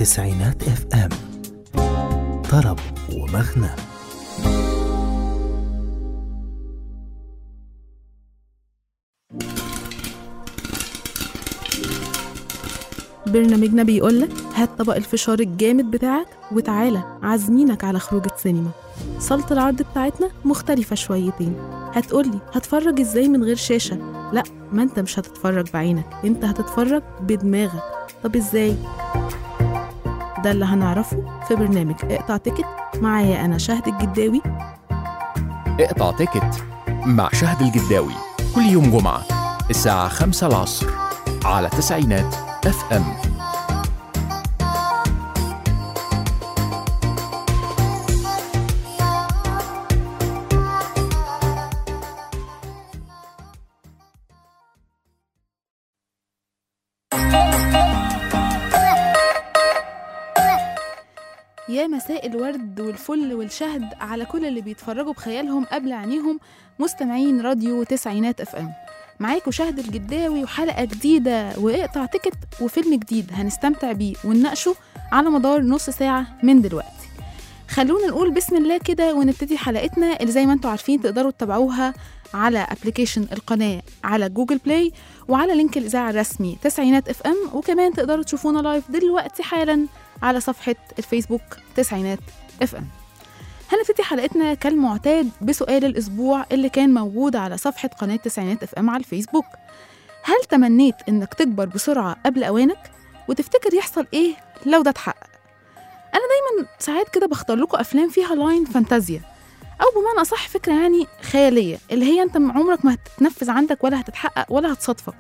تسعينات اف ام طرب ومغنى برنامجنا بيقولك هات طبق الفشار الجامد بتاعك وتعالى عازمينك على خروجة سينما صالة العرض بتاعتنا مختلفة شويتين هتقولي هتفرج ازاي من غير شاشة لا ما انت مش هتتفرج بعينك انت هتتفرج بدماغك طب ازاي ده اللي هنعرفه في برنامج اقطع تيكت معايا انا شهد الجداوي اقطع تيكت مع شهد الجداوي كل يوم جمعة الساعة خمسة العصر على تسعينات اف ام يا مساء الورد والفل والشهد على كل اللي بيتفرجوا بخيالهم قبل عينيهم مستمعين راديو تسعينات اف ام معاكم شهد الجداوي وحلقة جديدة واقطع تيكت وفيلم جديد هنستمتع بيه ونناقشه على مدار نص ساعة من دلوقتي خلونا نقول بسم الله كده ونبتدي حلقتنا اللي زي ما انتم عارفين تقدروا تتابعوها على ابلكيشن القناة على جوجل بلاي وعلى لينك الإذاعة الرسمي تسعينات اف ام وكمان تقدروا تشوفونا لايف دلوقتي حالا على صفحة الفيسبوك تسعينات اف ام هنبتدي حلقتنا كالمعتاد بسؤال الأسبوع اللي كان موجود على صفحة قناة تسعينات اف ام على الفيسبوك هل تمنيت إنك تكبر بسرعة قبل أوانك؟ وتفتكر يحصل إيه لو ده اتحقق؟ أنا دايما ساعات كده بختار لكم أفلام فيها لاين فانتازيا أو بمعنى أصح فكرة يعني خيالية اللي هي أنت عمرك ما هتتنفذ عندك ولا هتتحقق ولا هتصادفك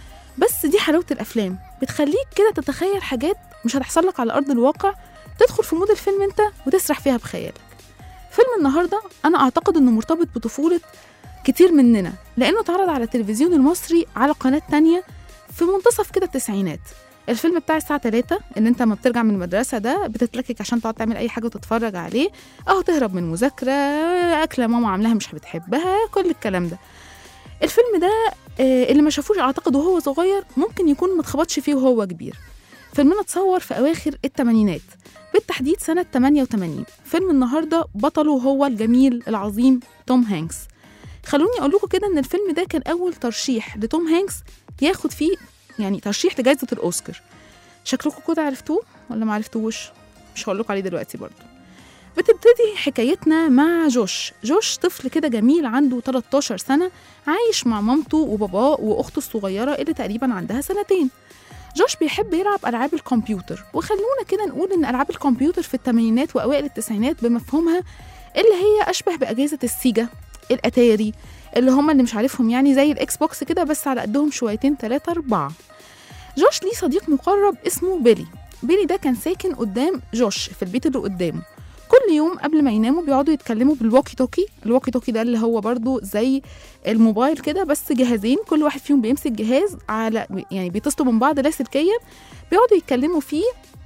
بس دي حلاوة الأفلام بتخليك كده تتخيل حاجات مش هتحصل لك على أرض الواقع تدخل في مود الفيلم أنت وتسرح فيها بخيالك فيلم النهاردة أنا أعتقد إنه مرتبط بطفولة كتير مننا لأنه اتعرض على التلفزيون المصري على قناة تانية في منتصف كده التسعينات الفيلم بتاع الساعة 3 اللي انت لما بترجع من المدرسة ده بتتلكك عشان تقعد تعمل أي حاجة وتتفرج عليه أو تهرب من مذاكرة أكلة ماما عاملاها مش بتحبها كل الكلام ده الفيلم ده آه، اللي ما شافوش أعتقد وهو صغير ممكن يكون ما اتخبطش فيه وهو كبير فيلمنا اتصور في أواخر الثمانينات بالتحديد سنة 88 فيلم النهاردة بطله هو الجميل العظيم توم هانكس خلوني أقول لكم كده إن الفيلم ده كان أول ترشيح لتوم هانكس ياخد فيه يعني ترشيح لجائزة الأوسكار شكلكم كده عرفتوه ولا ما عرفتوش مش هقول لكم عليه دلوقتي برضه بتبتدي حكايتنا مع جوش جوش طفل كده جميل عنده 13 سنة عايش مع مامته وباباه وأخته الصغيرة اللي تقريبا عندها سنتين جوش بيحب يلعب ألعاب الكمبيوتر وخلونا كده نقول إن ألعاب الكمبيوتر في الثمانينات وأوائل التسعينات بمفهومها اللي هي أشبه بأجهزة السيجا الأتاري اللي هم اللي مش عارفهم يعني زي الإكس بوكس كده بس على قدهم شويتين تلاتة أربعة جوش ليه صديق مقرب اسمه بيلي بيلي ده كان ساكن قدام جوش في البيت اللي قدامه كل يوم قبل ما يناموا بيقعدوا يتكلموا بالواكي توكي الواكي توكي ده اللي هو برضو زي الموبايل كده بس جهازين كل واحد فيهم بيمسك جهاز على يعني بيتصلوا من بعض لاسلكيا بيقعدوا يتكلموا فيه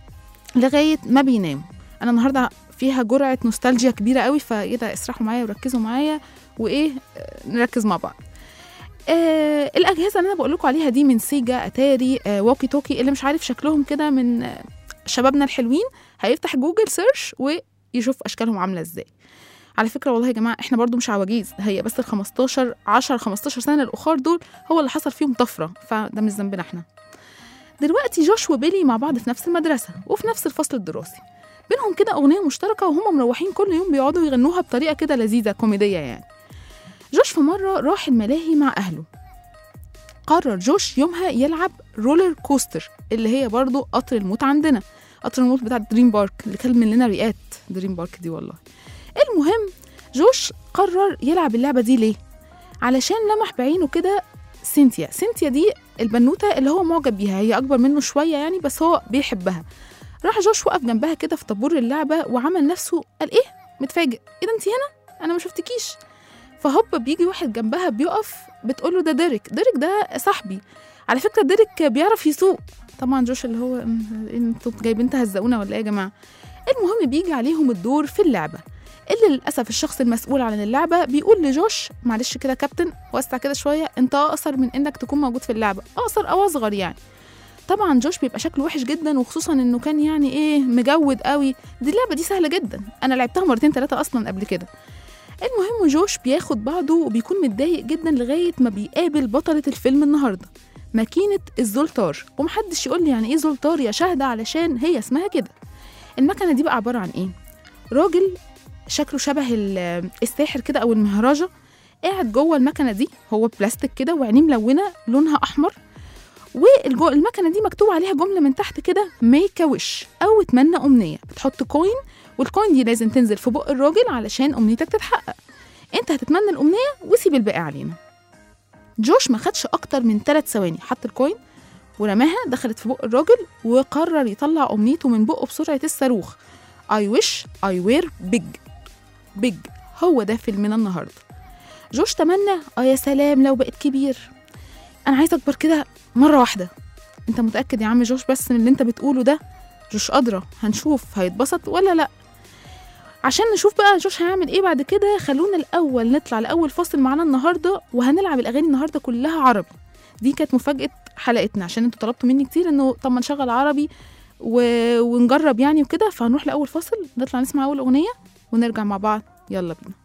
لغايه ما بيناموا انا النهارده فيها جرعه نوستالجيا كبيره قوي فايه ده اسرحوا معايا وركزوا معايا وايه آه، نركز مع بعض آه الاجهزه اللي انا بقول لكم عليها دي من سيجا اتاري آه واكي توكي اللي مش عارف شكلهم كده من آه شبابنا الحلوين هيفتح جوجل سيرش ويشوف اشكالهم عامله ازاي على فكره والله يا جماعه احنا برضو مش عواجيز هي بس ال 15 10 15 سنه الاخر دول هو اللي حصل فيهم طفره فده مش ذنبنا احنا دلوقتي جوش وبيلي مع بعض في نفس المدرسه وفي نفس الفصل الدراسي بينهم كده اغنيه مشتركه وهم مروحين كل يوم بيقعدوا يغنوها بطريقه كده لذيذه كوميديه يعني جوش في مره راح الملاهي مع اهله قرر جوش يومها يلعب رولر كوستر اللي هي برضو قطر الموت عندنا قطر الموت بتاع دريم بارك اللي كان من لنا ريقات دريم بارك دي والله المهم جوش قرر يلعب اللعبه دي ليه علشان لمح بعينه كده سينتيا سينتيا دي البنوته اللي هو معجب بيها هي اكبر منه شويه يعني بس هو بيحبها راح جوش وقف جنبها كده في طابور اللعبه وعمل نفسه قال ايه متفاجئ ايه ده انت هنا انا ما شفتكيش فهوب بيجي واحد جنبها بيقف بتقول له ده ديريك ديريك ده صاحبي على فكره ديريك بيعرف يسوق طبعا جوش اللي هو "أم، انتوا جايبين تهزقونا ولا ايه يا جماعه المهم بيجي عليهم الدور في اللعبه اللي للاسف الشخص المسؤول عن اللعبه بيقول لجوش معلش كده كابتن وسع كده شويه انت اقصر من انك تكون موجود في اللعبه اقصر او اصغر يعني طبعا جوش بيبقى شكله وحش جدا وخصوصا انه كان يعني ايه مجود قوي دي اللعبه دي سهله جدا انا لعبتها مرتين ثلاثه اصلا قبل كده المهم جوش بياخد بعضه وبيكون متضايق جدا لغايه ما بيقابل بطله الفيلم النهارده ماكينه الزولتار ومحدش يقول لي يعني ايه زولتار يا شهده علشان هي اسمها كده المكنه دي بقى عباره عن ايه راجل شكله شبه ال- الساحر كده او المهرجه قاعد جوه المكنه دي هو بلاستيك كده وعينيه ملونه لونها احمر والمكنه دي مكتوب عليها جمله من تحت كده ميك وش او اتمنى امنيه بتحط كوين والكوين دي لازم تنزل في بق الراجل علشان امنيتك تتحقق انت هتتمنى الامنيه وسيب الباقي علينا جوش ما خدش اكتر من ثلاث ثواني حط الكوين ورماها دخلت في بق الراجل وقرر يطلع امنيته من بقه بسرعه الصاروخ I wish I were big big هو ده فيلمنا النهارده جوش تمنى اه يا سلام لو بقيت كبير انا عايز اكبر كده مره واحده انت متاكد يا عم جوش بس من اللي انت بتقوله ده جوش ادرى هنشوف هيتبسط ولا لا عشان نشوف بقى جوش هيعمل ايه بعد كده خلونا الاول نطلع لاول فاصل معانا النهارده وهنلعب الاغاني النهارده كلها عربي دي كانت مفاجاه حلقتنا عشان انتوا طلبتوا مني كتير انه طب ما نشغل عربي و... ونجرب يعني وكده فهنروح لاول فاصل نطلع نسمع اول اغنيه ونرجع مع بعض يلا بينا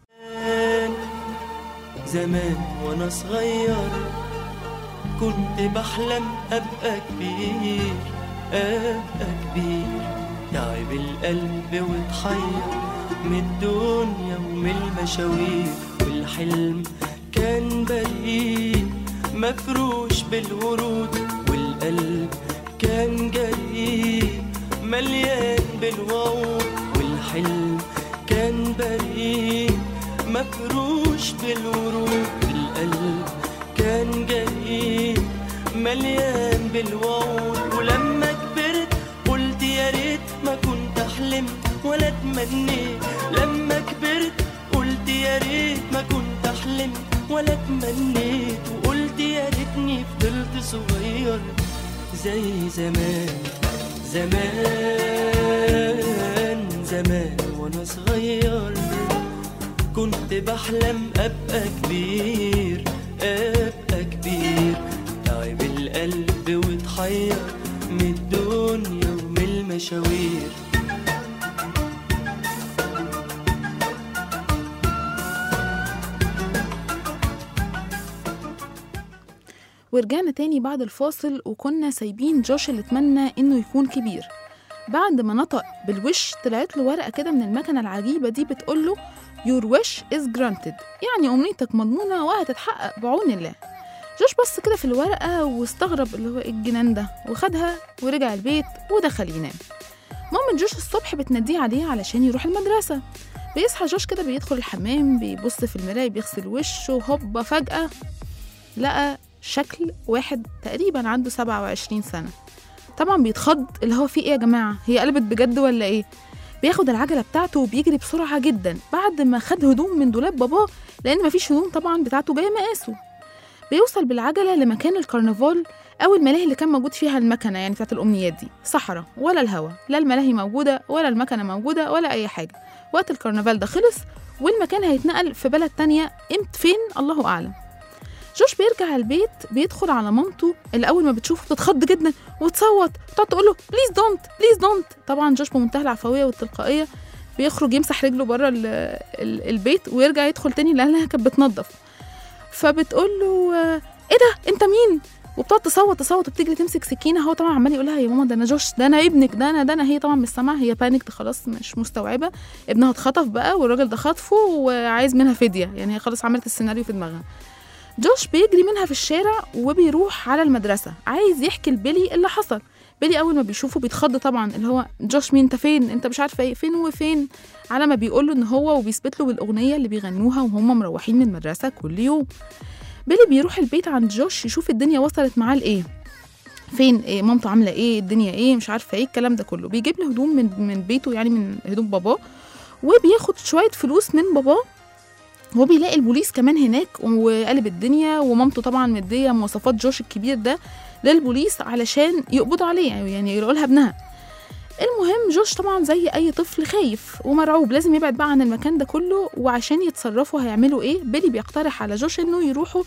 زمان وانا صغير كنت بحلم ابقى كبير ابقى كبير تعب القلب واتحير من الدنيا ومن المشاوير والحلم كان بريء مفروش بالورود والقلب كان جريء مليان بالوعود والحلم كان بريء مفروش بالورود القلب كان جريء مليان بالوعود ولما كبرت قلت يا ريت ما كنت حلمت ولا اتمنيت لما كبرت قلت يا ريت ما كنت حلمت ولا اتمنيت وقلت يا ريتني فضلت صغير زي زمان زمان زمان وانا صغير كنت بحلم ابقى كبير ابقى كبير تعب القلب واتحير من الدنيا ومن المشاوير ورجعنا تاني بعد الفاصل وكنا سايبين جوش اللي اتمنى انه يكون كبير بعد ما نطق بالوش طلعت له ورقه كده من المكنه العجيبه دي بتقول له your wish is granted يعني امنيتك مضمونه وهتتحقق بعون الله جوش بص كده في الورقه واستغرب اللي هو إيه الجنان ده وخدها ورجع البيت ودخل ينام ماما جوش الصبح بتناديه عليه علشان يروح المدرسه بيصحى جوش كده بيدخل الحمام بيبص في المراية بيغسل وشه هوبا فجأة لقى شكل واحد تقريبا عنده 27 سنة طبعا بيتخض اللي هو فيه ايه يا جماعة هي قلبت بجد ولا ايه بياخد العجلة بتاعته وبيجري بسرعة جدا بعد ما خد هدوم من دولاب باباه لأن مفيش هدوم طبعا بتاعته جاية مقاسه بيوصل بالعجلة لمكان الكرنفال أو الملاهي اللي كان موجود فيها المكنة يعني بتاعت الأمنيات دي صحراء ولا الهوا لا الملاهي موجودة ولا المكنة موجودة ولا أي حاجة وقت الكرنفال ده خلص والمكان هيتنقل في بلد تانية امت فين الله أعلم جوش بيرجع البيت بيدخل على مامته اللي اول ما بتشوفه بتتخض جدا وتصوت تقعد تقول له بليز دونت بليز دونت طبعا جوش بمنتهى العفويه والتلقائيه بيخرج يمسح رجله بره ال- ال- البيت ويرجع يدخل تاني لانها كانت بتنظف فبتقول له آه، ايه ده انت مين وبتقعد تصوت تصوت وبتجري تمسك سكينه هو طبعا عمال يقول لها يا ماما ده انا جوش ده انا ابنك ده انا ده انا هي طبعا مش سامعه هي بانيكت خلاص مش مستوعبه ابنها اتخطف بقى والراجل ده خطفه وعايز منها فديه يعني هي خلاص عملت السيناريو في دماغها جوش بيجري منها في الشارع وبيروح على المدرسة عايز يحكي لبيلي اللي حصل بيلي أول ما بيشوفه بيتخض طبعا اللي هو جوش مين أنت فين أنت مش عارفة إيه فين وفين على ما بيقول له إن هو وبيثبت له بالأغنية اللي بيغنوها وهم مروحين من المدرسة كل يوم بيلي بيروح البيت عند جوش يشوف الدنيا وصلت معاه لإيه فين إيه مامته عاملة إيه الدنيا إيه مش عارفة إيه الكلام ده كله بيجيب له هدوم من من بيته يعني من هدوم باباه وبياخد شوية فلوس من باباه هو بيلاقي البوليس كمان هناك وقلب الدنيا ومامته طبعا مديه مواصفات جوش الكبير ده للبوليس علشان يقبضوا عليه يعني يلاقوا لها ابنها المهم جوش طبعا زي اي طفل خايف ومرعوب لازم يبعد بقى عن المكان ده كله وعشان يتصرفوا هيعملوا ايه بيلي بيقترح على جوش انه يروحوا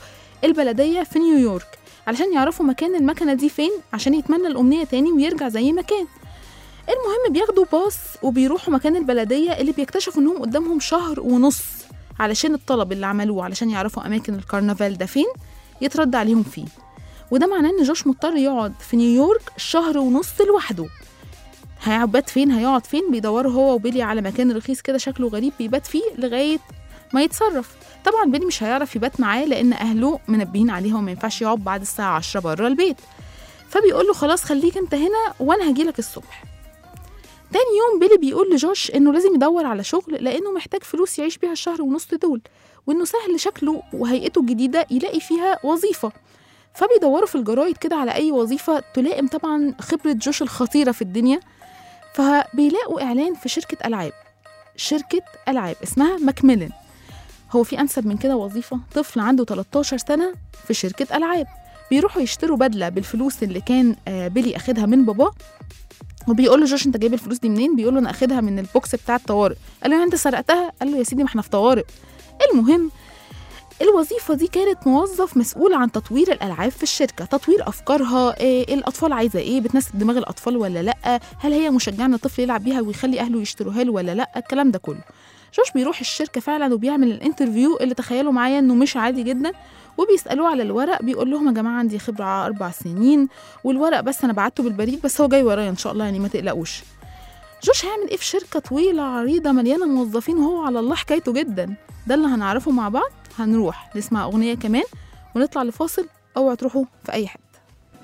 البلدية في نيويورك علشان يعرفوا مكان المكنة دي فين عشان يتمنى الأمنية تاني ويرجع زي ما كان المهم بياخدوا باص وبيروحوا مكان البلدية اللي بيكتشفوا إنهم قدامهم شهر ونص علشان الطلب اللي عملوه علشان يعرفوا أماكن الكرنفال ده فين يترد عليهم فيه وده معناه إن جوش مضطر يقعد في نيويورك شهر ونص لوحده هيبات فين هيقعد فين بيدوروا هو وبيلي على مكان رخيص كده شكله غريب بيبات فيه لغاية ما يتصرف طبعا بيلي مش هيعرف يبات معاه لأن أهله منبهين عليه وما ينفعش يقعد بعد الساعة 10 بره البيت فبيقول له خلاص خليك انت هنا وانا هجيلك الصبح تاني يوم بيلي بيقول لجوش انه لازم يدور على شغل لانه محتاج فلوس يعيش بيها الشهر ونص دول وانه سهل شكله وهيئته الجديده يلاقي فيها وظيفه فبيدوروا في الجرايد كده على اي وظيفه تلائم طبعا خبره جوش الخطيره في الدنيا فبيلاقوا اعلان في شركه العاب شركه العاب اسمها ماكميلن هو في انسب من كده وظيفه طفل عنده 13 سنه في شركه العاب بيروحوا يشتروا بدله بالفلوس اللي كان آه، بيلي اخدها من باباه وبيقول له جوش انت جايب الفلوس دي منين بيقول له انا اخدها من البوكس بتاع الطوارئ قال له انت سرقتها قال له يا سيدي ما احنا في طوارئ المهم الوظيفة دي كانت موظف مسؤول عن تطوير الألعاب في الشركة تطوير أفكارها إيه الأطفال عايزة إيه بتناسب دماغ الأطفال ولا لأ هل هي مشجعة إن الطفل يلعب بيها ويخلي أهله يشتروها له ولا لأ الكلام ده كله جوش بيروح الشركة فعلا وبيعمل الانترفيو اللي تخيلوا معايا إنه مش عادي جدا وبيسألوه على الورق بيقول لهم يا جماعة عندي خبرة أربع سنين والورق بس أنا بعته بالبريد بس هو جاي ورايا إن شاء الله يعني ما تقلقوش جوش هيعمل إيه في شركة طويلة عريضة مليانة موظفين وهو على الله حكايته جدا ده اللي هنعرفه مع بعض هنروح نسمع أغنية كمان ونطلع لفاصل اوعوا تروحوا في أي حتة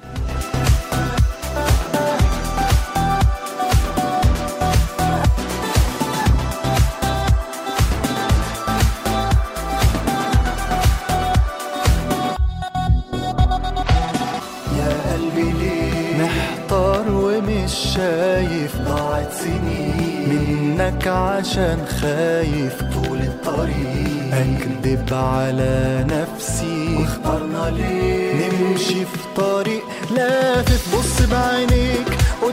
يا قلبي ليه محتار ومش شايف ضاعت سنين منك عشان خايف طول الطريق اكدب على نفسي واخترنا ليه نمشي في طريق لافف بص بعينيك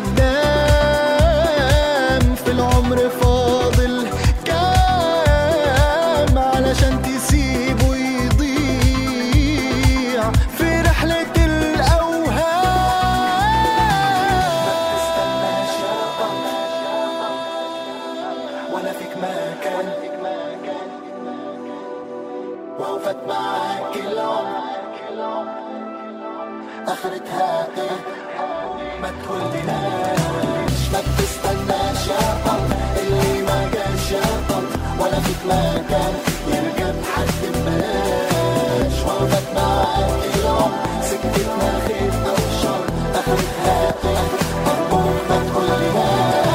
قدام في العمر فاضل كام علشان تسيبه يضيع في رحلة الأوهام ولا فيك مكان وقفت معاك العمر آخرتها إيه ما تقوليناش ما بتستناش يا قمر اللي ما جاش يا قمر ولا فيك مكان يركب حد ببلاش وقفت معاك العمر سكتنا خير أو شر آخرتها إيه أرجوك ما تقوليناش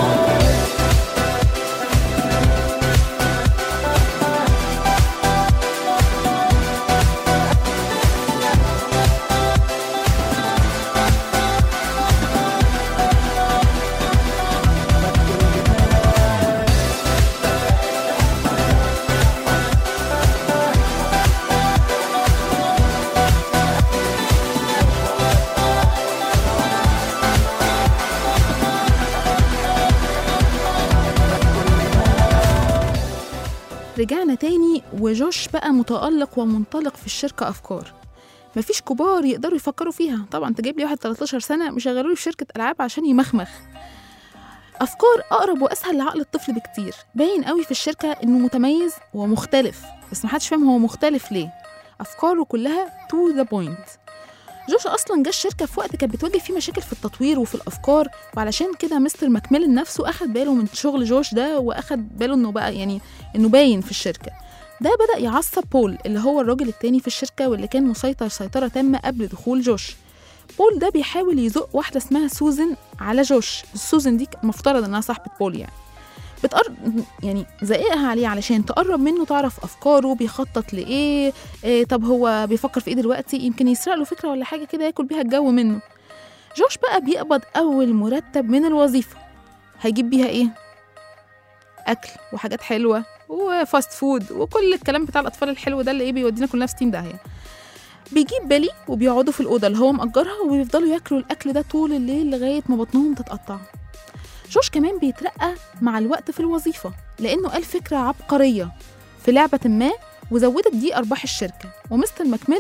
رجعنا تاني وجوش بقى متألق ومنطلق في الشركة أفكار مفيش كبار يقدروا يفكروا فيها طبعا انت جايب لي واحد 13 سنة مشغلوا لي في شركة ألعاب عشان يمخمخ أفكار أقرب وأسهل لعقل الطفل بكتير باين قوي في الشركة إنه متميز ومختلف بس محدش فاهم هو مختلف ليه أفكاره كلها to the point جوش اصلا جه الشركه في وقت كانت بتواجه فيه مشاكل في التطوير وفي الافكار وعلشان كده مستر ماكميلن نفسه اخد باله من شغل جوش ده واخد باله انه بقى يعني انه باين في الشركه ده بدأ يعصب بول اللي هو الراجل التاني في الشركة واللي كان مسيطر سيطرة تامة قبل دخول جوش بول ده بيحاول يزق واحدة اسمها سوزن على جوش سوزن دي مفترض انها صاحبة بول يعني بتقرب يعني زقيقها عليه علشان تقرب منه تعرف افكاره بيخطط لايه إيه طب هو بيفكر في ايه دلوقتي يمكن يسرق له فكره ولا حاجه كده ياكل بيها الجو منه جوش بقى بيقبض اول مرتب من الوظيفه هيجيب بيها ايه اكل وحاجات حلوه وفاست فود وكل الكلام بتاع الاطفال الحلو ده اللي ايه بيودينا كلنا في ستين داهيه بيجيب بالي وبيقعدوا في الاوضه اللي هو مأجرها وبيفضلوا ياكلوا الاكل ده طول الليل لغايه ما بطنهم تتقطع جوش كمان بيترقى مع الوقت في الوظيفة لأنه قال فكرة عبقرية في لعبة ما وزودت دي أرباح الشركة ومستر ماكميلن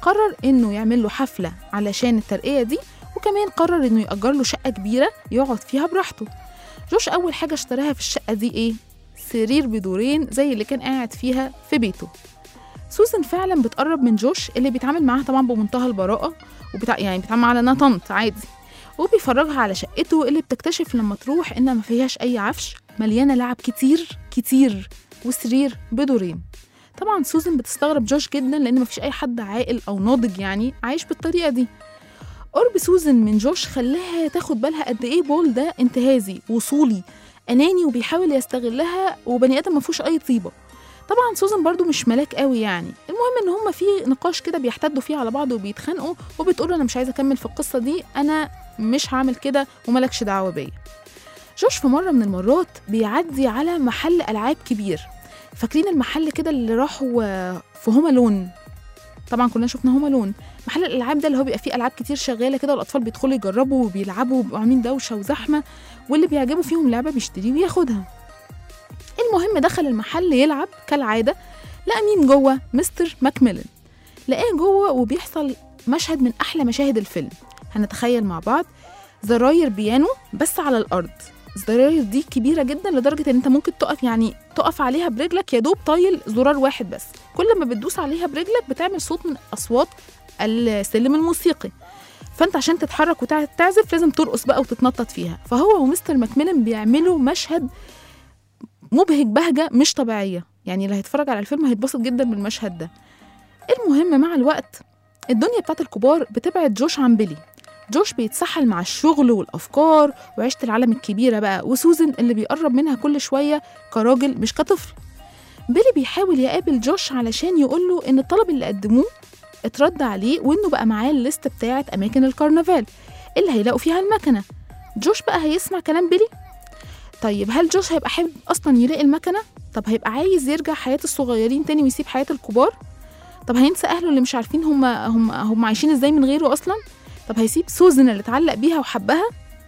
قرر إنه يعمل له حفلة علشان الترقية دي وكمان قرر إنه يأجر له شقة كبيرة يقعد فيها براحته جوش أول حاجة اشتراها في الشقة دي إيه؟ سرير بدورين زي اللي كان قاعد فيها في بيته سوزان فعلا بتقرب من جوش اللي بيتعامل معاها طبعا بمنتهى البراءة وبتاع يعني بيتعامل معاها على انها طنط عادي وبيفرجها على شقته اللي بتكتشف لما تروح انها ما فيهاش اي عفش مليانه لعب كتير كتير وسرير بدورين طبعا سوزان بتستغرب جوش جدا لان مفيش اي حد عاقل او ناضج يعني عايش بالطريقه دي قرب سوزان من جوش خلاها تاخد بالها قد ايه بول ده انتهازي وصولي اناني وبيحاول يستغلها وبني ادم مفيهوش اي طيبه طبعا سوزان برضو مش ملاك قوي يعني المهم ان هما في نقاش كده بيحتدوا فيه على بعض وبيتخانقوا وبتقول انا مش عايزه اكمل في القصه دي انا مش هعمل كده وملكش دعوه بيا جوش في مره من المرات بيعدي على محل العاب كبير فاكرين المحل كده اللي راحوا آه، في هوما لون طبعا كلنا شفنا هوما لون محل الالعاب ده اللي هو بيبقى فيه العاب كتير شغاله كده والاطفال بيدخلوا يجربوا وبيلعبوا وبيبقوا عاملين دوشه وزحمه واللي بيعجبه فيهم لعبه بيشتريه وياخدها المهم دخل المحل يلعب كالعاده لقى مين جوه مستر ماكميلن لقاه جوه وبيحصل مشهد من احلى مشاهد الفيلم هنتخيل مع بعض زراير بيانو بس على الارض الزراير دي كبيرة جدا لدرجة ان انت ممكن تقف يعني تقف عليها برجلك يا دوب طايل زرار واحد بس كل ما بتدوس عليها برجلك بتعمل صوت من اصوات السلم الموسيقي فانت عشان تتحرك وتعزف لازم ترقص بقى وتتنطط فيها فهو ومستر ماكميلن بيعملوا مشهد مبهج بهجة مش طبيعية يعني اللي هيتفرج على الفيلم هيتبسط جدا بالمشهد ده المهم مع الوقت الدنيا بتاعت الكبار بتبعد جوش عن بيلي جوش بيتسحل مع الشغل والأفكار وعيشة العالم الكبيرة بقى وسوزن اللي بيقرب منها كل شوية كراجل مش كطفل بيلي بيحاول يقابل جوش علشان يقوله إن الطلب اللي قدموه اترد عليه وإنه بقى معاه الليست بتاعت أماكن الكرنفال اللي هيلاقوا فيها المكنة جوش بقى هيسمع كلام بيلي طيب هل جوش هيبقى حابب أصلا يلاقي المكنة؟ طب هيبقى عايز يرجع حياة الصغيرين تاني ويسيب حياة الكبار؟ طب هينسى أهله اللي مش عارفين هم هم هم عايشين ازاي من غيره أصلا؟ طب هيسيب سوزن اللي اتعلق بيها وحبها؟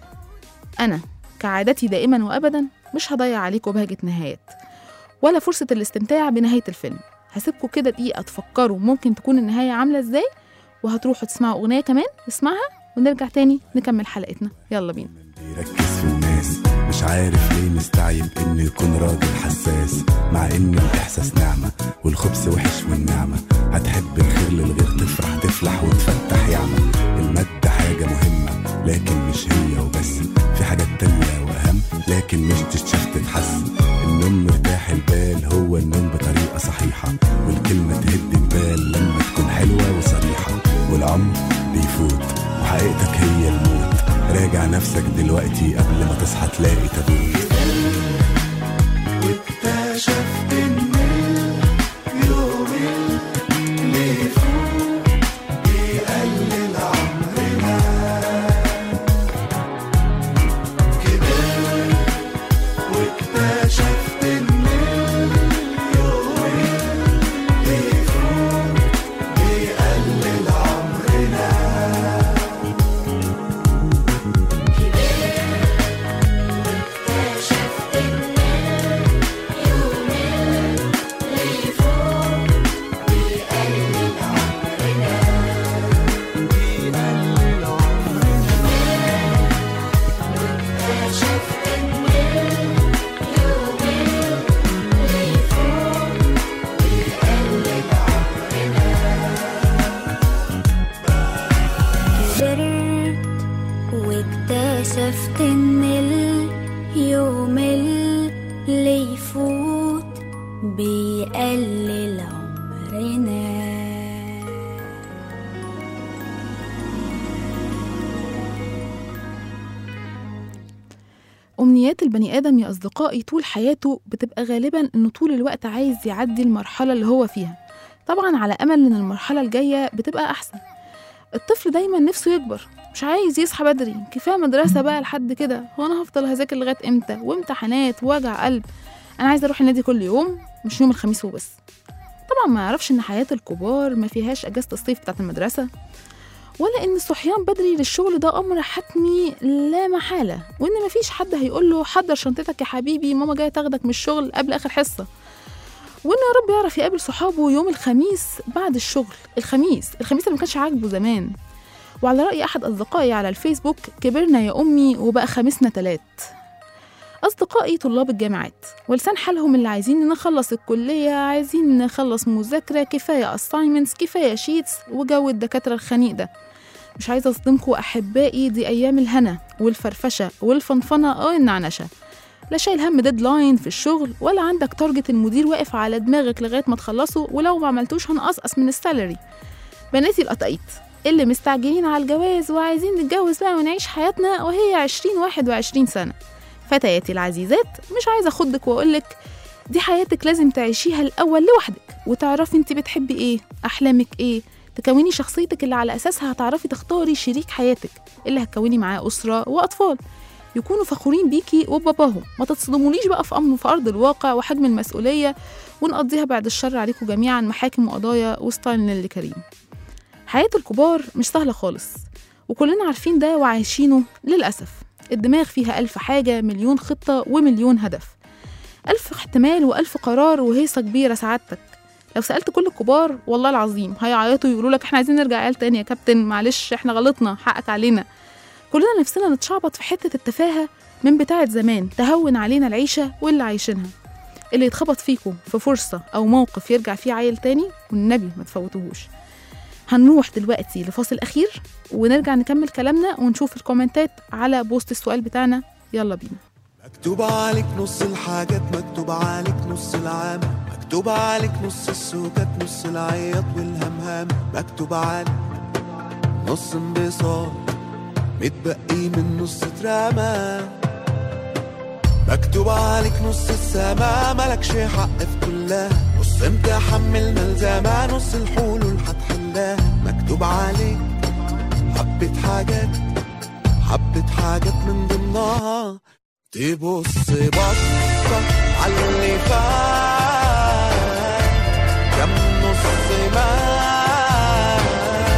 أنا كعادتي دائما وأبدا مش هضيع عليكم بهجة نهايات ولا فرصة الاستمتاع بنهاية الفيلم هسيبكم كده دقيقة تفكروا ممكن تكون النهاية عاملة ازاي وهتروحوا تسمعوا أغنية كمان نسمعها ونرجع تاني نكمل حلقتنا يلا بينا بيركز في الناس مش عارف ليه مستعجب انه يكون راجل حساس مع ان الاحساس نعمة والخبز وحش والنعمة هتحب الخير للغير تفرح تفلح وتفتح يعمى المادة حاجة مهمة لكن مش هي وبس في حاجات تانية واهم لكن مش تتشاف تتحس النوم مرتاح البال هو النوم بطريقة صحيحة والكلمة تهد البال لما تكون حلوة وصريحة والعمر بيفوت وحقيقتك هي الموت راجع نفسك دلوقتي قبل ما تصحى تلاقي تابوت واكتشفت ان اليوم اللي فوق بيقلل عمرنا كبرت واكتشفت ان اليوم اللي فوق بيقلل عمرنا كبرت واكتشفت ان اليوم اللي يفوت بيقلل عمرنا أمنيات البني آدم يا أصدقائي طول حياته بتبقى غالبا إنه طول الوقت عايز يعدي المرحلة اللي هو فيها طبعا على أمل إن المرحلة الجاية بتبقى أحسن الطفل دايما نفسه يكبر مش عايز يصحى بدري كفايه مدرسه بقى لحد كده هو انا هفضل هذاكر لغايه امتى وامتحانات ووجع قلب انا عايزه اروح النادي كل يوم مش يوم الخميس وبس طبعا ما يعرفش ان حياه الكبار ما فيهاش اجازه الصيف بتاعه المدرسه ولا ان الصحيان بدري للشغل ده امر حتمي لا محاله وان مفيش حد هيقول له حضر شنطتك يا حبيبي ماما جايه تاخدك من الشغل قبل اخر حصه وانه يا رب يعرف يقابل صحابه يوم الخميس بعد الشغل الخميس الخميس اللي ما كانش عاجبه زمان وعلى رأي أحد أصدقائي على الفيسبوك كبرنا يا أمي وبقى خميسنا تلات أصدقائي طلاب الجامعات ولسان حالهم اللي عايزين نخلص الكلية عايزين نخلص مذاكرة كفاية assignments كفاية شيتس وجو الدكاترة الخنيق ده مش عايزة أصدمكم أحبائي دي أيام الهنا والفرفشة والفنفنة اه النعنشة لا شايل هم ديدلاين في الشغل ولا عندك تارجت المدير واقف على دماغك لغاية ما تخلصه ولو ما عملتوش هنقصقص من السالري بناتي القطايط اللي مستعجلين على الجواز وعايزين نتجوز بقى ونعيش حياتنا وهي عشرين واحد وعشرين سنة فتياتي العزيزات مش عايزة أخدك وأقولك دي حياتك لازم تعيشيها الأول لوحدك وتعرفي انت بتحبي ايه أحلامك ايه تكوني شخصيتك اللي على أساسها هتعرفي تختاري شريك حياتك اللي هتكوني معاه أسرة وأطفال يكونوا فخورين بيكي وباباهم ما تتصدمونيش بقى في أمر في أرض الواقع وحجم المسؤولية ونقضيها بعد الشر عليكم جميعا محاكم وقضايا وستايل نيللي كريم حياة الكبار مش سهلة خالص وكلنا عارفين ده وعايشينه للأسف الدماغ فيها ألف حاجة مليون خطة ومليون هدف ألف احتمال وألف قرار وهيصة كبيرة سعادتك لو سألت كل الكبار والله العظيم هيعيطوا يقولوا لك احنا عايزين نرجع عيال تاني يا كابتن معلش احنا غلطنا حقك علينا كلنا نفسنا نتشعبط في حتة التفاهة من بتاعة زمان تهون علينا العيشة واللي عايشينها اللي يتخبط فيكم في فرصة أو موقف يرجع فيه عيل تاني والنبي ما تفوتوهوش هنروح دلوقتي لفاصل أخير ونرجع نكمل كلامنا ونشوف الكومنتات على بوست السؤال بتاعنا يلا بينا مكتوب عليك نص الحاجات مكتوب عليك نص العام مكتوب عليك نص السكات نص العياط والهمهام مكتوب عليك نص انبساط متبقي من نص اترمى مكتوب عليك نص السما ملكش حق في كلها نص امتحان من الملزمة نص الحلول هتحلها مكتوب عليك حبة حاجات حبة حاجات من ضمنها تبص بصة على اللي فات كم نص مات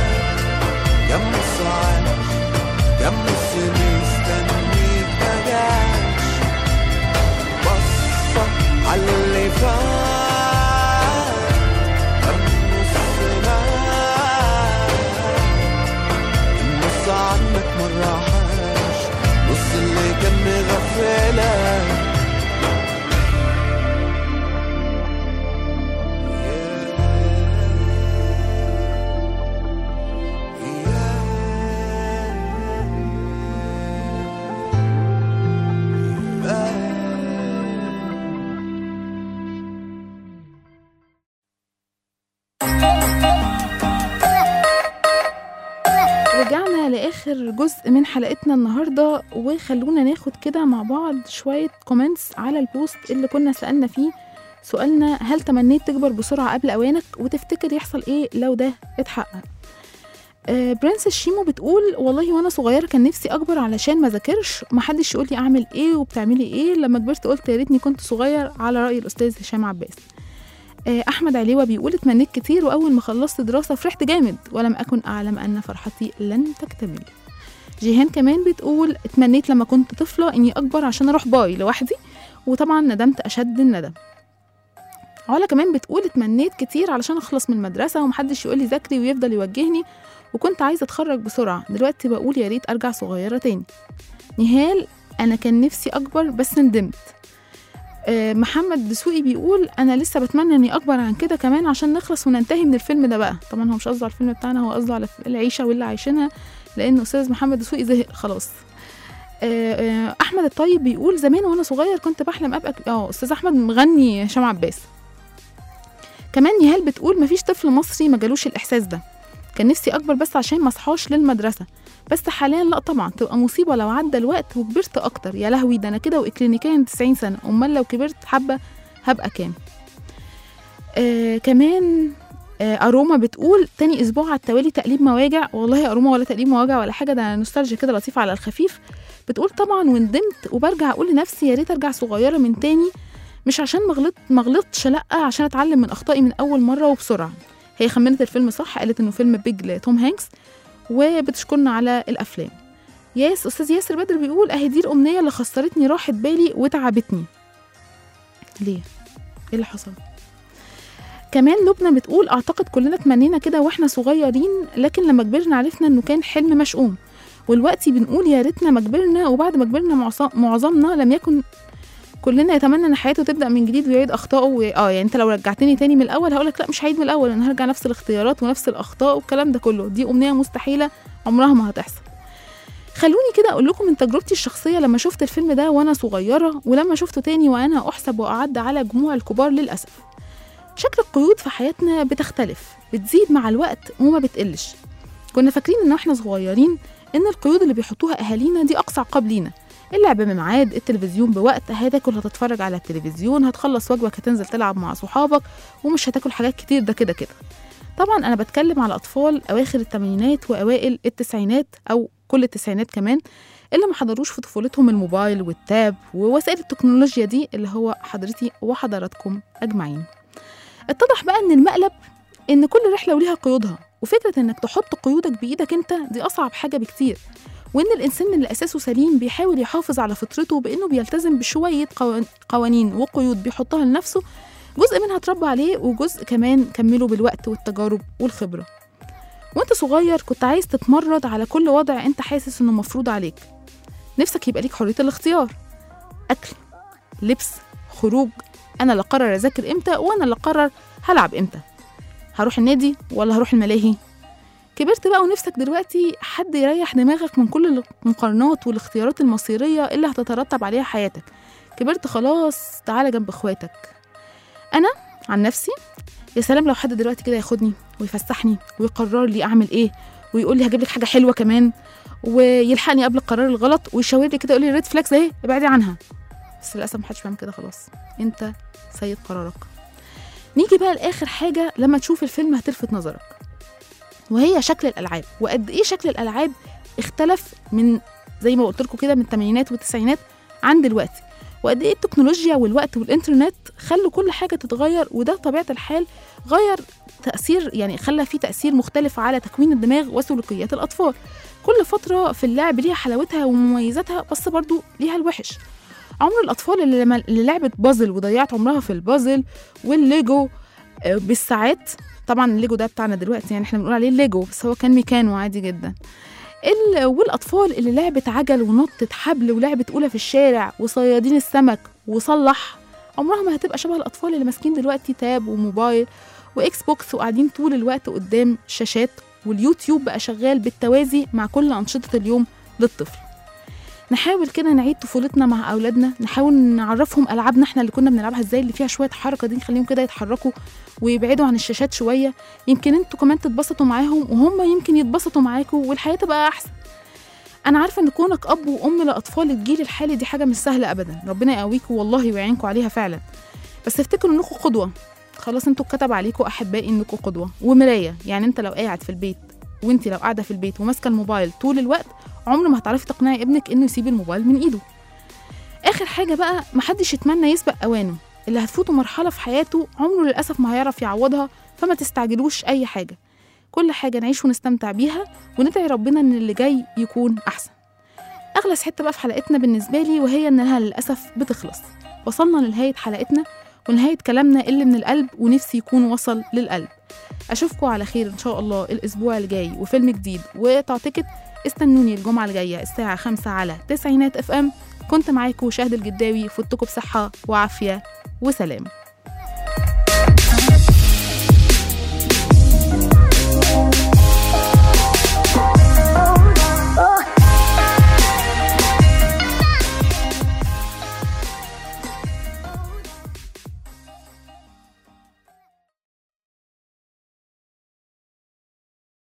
كم نص عاش كم نص مستنيك مجاش بصة على اللي فات كم نص مات النص عنك مرة حاش نص اللي كان مغفلك رجعنا لآخر جزء من حلقتنا النهاردة وخلونا ناخد كده مع بعض شوية كومنتس على البوست اللي كنا سألنا فيه سؤالنا هل تمنيت تكبر بسرعة قبل أوانك وتفتكر يحصل إيه لو ده اتحقق آه برنس الشيمو بتقول والله وانا صغيره كان نفسي اكبر علشان ما ذاكرش محدش يقول لي اعمل ايه وبتعملي ايه لما كبرت قلت يا ريتني كنت صغير على راي الاستاذ هشام عباس آه، احمد عليوه بيقول اتمنيت كتير واول ما خلصت دراسه فرحت جامد ولم اكن اعلم ان فرحتي لن تكتمل جيهان كمان بتقول اتمنيت لما كنت طفله اني اكبر عشان اروح باي لوحدي وطبعا ندمت اشد الندم علا كمان بتقول اتمنيت كتير علشان اخلص من المدرسه ومحدش يقول لي ذاكري ويفضل يوجهني وكنت عايزه اتخرج بسرعه دلوقتي بقول يا ريت ارجع صغيره تاني نهال انا كان نفسي اكبر بس ندمت آه، محمد دسوقي بيقول انا لسه بتمنى اني اكبر عن كده كمان عشان نخلص وننتهي من الفيلم ده بقى طبعا هو مش قصده على الفيلم بتاعنا هو قصده على العيشه واللي عايشينها لان استاذ محمد دسوقي زهق خلاص آه، آه، احمد الطيب بيقول زمان وانا صغير كنت بحلم ابقى ك- اه استاذ احمد مغني هشام عباس كمان نهال بتقول مفيش طفل مصري ما جالوش الاحساس ده كان نفسي اكبر بس عشان ما اصحاش للمدرسه بس حاليا لا طبعا تبقى مصيبه لو عدى الوقت وكبرت اكتر يا لهوي ده انا كده واكلينيكيا 90 سنه امال لو كبرت حبه هبقى كام آه كمان آه اروما بتقول تاني اسبوع على التوالي تقليب مواجع والله يا اروما ولا تقليب مواجع ولا حاجه ده نوستالجيا كده لطيفه على الخفيف بتقول طبعا وندمت وبرجع اقول لنفسي يا ريت ارجع صغيره من تاني مش عشان مغلط مغلطش لا عشان اتعلم من اخطائي من اول مره وبسرعه هي خمنت الفيلم صح قالت انه فيلم بيج لتوم هانكس وبتشكرنا على الافلام ياس استاذ ياسر بدر بيقول اهي دي الامنيه اللي خسرتني راحت بالي وتعبتني ليه ايه اللي حصل كمان لبنى بتقول اعتقد كلنا تمنينا كده واحنا صغيرين لكن لما كبرنا عرفنا انه كان حلم مشؤوم والوقت بنقول يا ريتنا ما كبرنا وبعد ما كبرنا معظ- معظمنا لم يكن كلنا يتمنى ان حياته تبدا من جديد ويعيد اخطائه و... اه يعني انت لو رجعتني تاني من الاول هقولك لا مش هعيد من الاول انا هرجع نفس الاختيارات ونفس الاخطاء والكلام ده كله دي امنيه مستحيله عمرها ما هتحصل خلوني كده اقول لكم من تجربتي الشخصيه لما شفت الفيلم ده وانا صغيره ولما شفته تاني وانا احسب واعد على جموع الكبار للاسف شكل القيود في حياتنا بتختلف بتزيد مع الوقت وما بتقلش كنا فاكرين ان احنا صغيرين ان القيود اللي بيحطوها اهالينا دي اقصى عقاب لينا اللعب بميعاد التلفزيون بوقت هتاكل هتتفرج على التلفزيون هتخلص واجبك هتنزل تلعب مع صحابك ومش هتاكل حاجات كتير ده كده كده طبعا انا بتكلم على اطفال اواخر الثمانينات واوائل التسعينات او كل التسعينات كمان اللي ما حضروش في طفولتهم الموبايل والتاب ووسائل التكنولوجيا دي اللي هو حضرتي وحضراتكم اجمعين اتضح بقى ان المقلب ان كل رحله وليها قيودها وفكره انك تحط قيودك بايدك انت دي اصعب حاجه بكتير وان الانسان اللي اساسه سليم بيحاول يحافظ على فطرته بانه بيلتزم بشويه قوان- قوانين وقيود بيحطها لنفسه جزء منها اتربى عليه وجزء كمان كمله بالوقت والتجارب والخبره وانت صغير كنت عايز تتمرد على كل وضع انت حاسس انه مفروض عليك نفسك يبقى ليك حريه الاختيار اكل لبس خروج انا اللي اقرر اذاكر امتى وانا اللي اقرر هلعب امتى هروح النادي ولا هروح الملاهي كبرت بقى ونفسك دلوقتي حد يريح دماغك من كل المقارنات والاختيارات المصيرية اللي هتترتب عليها حياتك كبرت خلاص تعالى جنب اخواتك انا عن نفسي يا سلام لو حد دلوقتي كده ياخدني ويفسحني ويقرر لي اعمل ايه ويقول لي هجيب لك حاجه حلوه كمان ويلحقني قبل القرار الغلط ويشاور لي كده يقول لي ريد فلاكس اهي ابعدي عنها بس للاسف محدش بيعمل كده خلاص انت سيد قرارك نيجي بقى لاخر حاجه لما تشوف الفيلم هتلفت نظرك وهي شكل الالعاب وقد ايه شكل الالعاب اختلف من زي ما قلت لكم كده من الثمانينات والتسعينات عن دلوقتي وقد ايه التكنولوجيا والوقت والانترنت خلوا كل حاجه تتغير وده طبيعه الحال غير تاثير يعني خلى في تاثير مختلف على تكوين الدماغ وسلوكيات الاطفال كل فتره في اللعب ليها حلاوتها ومميزاتها بس برضو ليها الوحش عمر الاطفال اللي لما اللي لعبت بازل وضيعت عمرها في البازل والليجو آه، بالساعات طبعا الليجو ده بتاعنا دلوقتي يعني احنا بنقول عليه الليجو بس هو كان ميكانو عادي جدا ال- والاطفال اللي لعبت عجل ونطت حبل ولعبت اولى في الشارع وصيادين السمك وصلح عمرها ما هتبقى شبه الاطفال اللي ماسكين دلوقتي تاب وموبايل واكس بوكس وقاعدين طول الوقت قدام شاشات واليوتيوب بقى شغال بالتوازي مع كل انشطه اليوم للطفل نحاول كده نعيد طفولتنا مع اولادنا نحاول نعرفهم العابنا احنا اللي كنا بنلعبها ازاي اللي فيها شويه حركه دي نخليهم كده يتحركوا ويبعدوا عن الشاشات شويه يمكن انتوا كمان تتبسطوا معاهم وهم يمكن يتبسطوا معاكم والحياه تبقى احسن انا عارفه ان كونك اب وام لاطفال الجيل الحالي دي حاجه مش سهله ابدا ربنا يقويكم والله ويعينكم عليها فعلا بس افتكروا انكم قدوه خلاص انتوا اتكتب عليكم احبائي انكم قدوه ومرايه يعني انت لو قاعد في البيت وانت لو قاعده في البيت وماسكه الموبايل طول الوقت عمر ما هتعرفي تقنعي ابنك انه يسيب الموبايل من ايده اخر حاجه بقى محدش يتمنى يسبق اوانه اللي هتفوته مرحله في حياته عمره للاسف ما هيعرف يعوضها فما تستعجلوش اي حاجه كل حاجه نعيش ونستمتع بيها وندعي ربنا ان اللي جاي يكون احسن اغلس حته بقى في حلقتنا بالنسبه لي وهي انها للاسف بتخلص وصلنا لنهايه حلقتنا ونهايه كلامنا اللي من القلب ونفسي يكون وصل للقلب اشوفكم على خير ان شاء الله الاسبوع الجاي وفيلم جديد وتعتقد استنوني الجمعه الجايه الساعه 5 على تسعينات اف ام كنت معاكم شاهد الجداوي فوتكم بصحه وعافيه وسلام